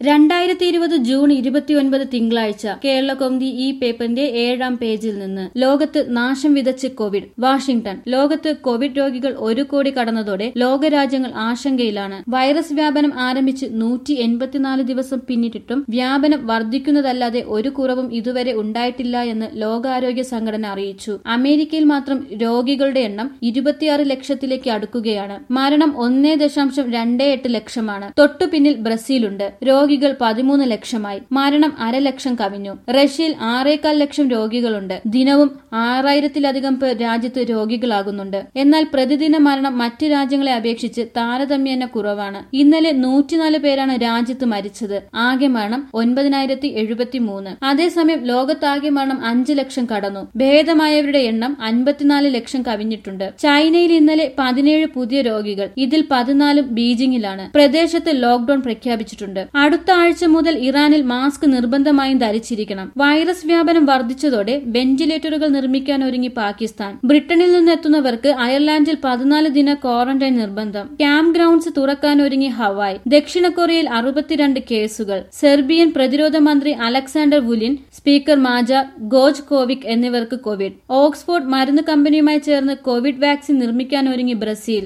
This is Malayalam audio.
രണ്ടായിരത്തി ഇരുപത് ജൂൺ ഇരുപത്തിയൊൻപത് തിങ്കളാഴ്ച കേരള കൗമുദി ഈ പേപ്പറിന്റെ ഏഴാം പേജിൽ നിന്ന് ലോകത്ത് നാശം വിതച്ച് കോവിഡ് വാഷിംഗ്ടൺ ലോകത്ത് കോവിഡ് രോഗികൾ ഒരു കോടി കടന്നതോടെ ലോകരാജ്യങ്ങൾ ആശങ്കയിലാണ് വൈറസ് വ്യാപനം ആരംഭിച്ച് നൂറ്റി എൺപത്തിനാല് ദിവസം പിന്നിട്ടിട്ടും വ്യാപനം വർദ്ധിക്കുന്നതല്ലാതെ ഒരു കുറവും ഇതുവരെ ഉണ്ടായിട്ടില്ല എന്ന് ലോകാരോഗ്യ സംഘടന അറിയിച്ചു അമേരിക്കയിൽ മാത്രം രോഗികളുടെ എണ്ണം ഇരുപത്തിയാറ് ലക്ഷത്തിലേക്ക് അടുക്കുകയാണ് മരണം ഒന്നേ ദശാംശം രണ്ടേ എട്ട് ലക്ഷമാണ് തൊട്ടു പിന്നിൽ ബ്രസീലുണ്ട് രോഗികൾ പതിമൂന്ന് ലക്ഷമായി മരണം അരലക്ഷം കവിഞ്ഞു റഷ്യയിൽ ആറേകാൽ ലക്ഷം രോഗികളുണ്ട് ദിനവും ആറായിരത്തിലധികം പേർ രാജ്യത്ത് രോഗികളാകുന്നുണ്ട് എന്നാൽ പ്രതിദിന മരണം മറ്റ് രാജ്യങ്ങളെ അപേക്ഷിച്ച് താരതമ്യേന കുറവാണ് ഇന്നലെ നൂറ്റിനാല് പേരാണ് രാജ്യത്ത് മരിച്ചത് ആകെ മരണം ഒൻപതിനായിരത്തി എഴുപത്തി മൂന്ന് അതേസമയം ലോകത്താകെ മരണം അഞ്ച് ലക്ഷം കടന്നു ഭേദമായവരുടെ എണ്ണം അൻപത്തിനാല് ലക്ഷം കവിഞ്ഞിട്ടുണ്ട് ചൈനയിൽ ഇന്നലെ പതിനേഴ് പുതിയ രോഗികൾ ഇതിൽ പതിനാലും ബീജിംഗിലാണ് പ്രദേശത്ത് ലോക്ഡൌൺ പ്രഖ്യാപിച്ചിട്ടുണ്ട് അടുത്ത ആഴ്ച മുതൽ ഇറാനിൽ മാസ്ക് നിർബന്ധമായും ധരിച്ചിരിക്കണം വൈറസ് വ്യാപനം വർദ്ധിച്ചതോടെ വെന്റിലേറ്ററുകൾ നിർമ്മിക്കാൻ ഒരുങ്ങി പാകിസ്ഥാൻ ബ്രിട്ടനിൽ നിന്ന് എത്തുന്നവർക്ക് അയർലാൻഡിൽ പതിനാല് ദിന ക്വാറന്റൈൻ നിർബന്ധം ക്യാമ്പ് ഗ്രൌണ്ട്സ് തുറക്കാൻ ഒരുങ്ങി ഹവായ് ദക്ഷിണ കൊറിയയിൽ അറുപത്തിരണ്ട് കേസുകൾ സെർബിയൻ പ്രതിരോധ മന്ത്രി Alexander Vulin speaker Maja Gojkovic എന്നിവർക്ക് കോവിഡ് ഓക്സ്ഫോർഡ് മരുന്ന് കമ്പനിയുമായി ചേർന്ന് കോവിഡ് വാക്സിൻ നിർമ്മിക്കാൻ ഒരുങ്ങി ബ്രസീൽ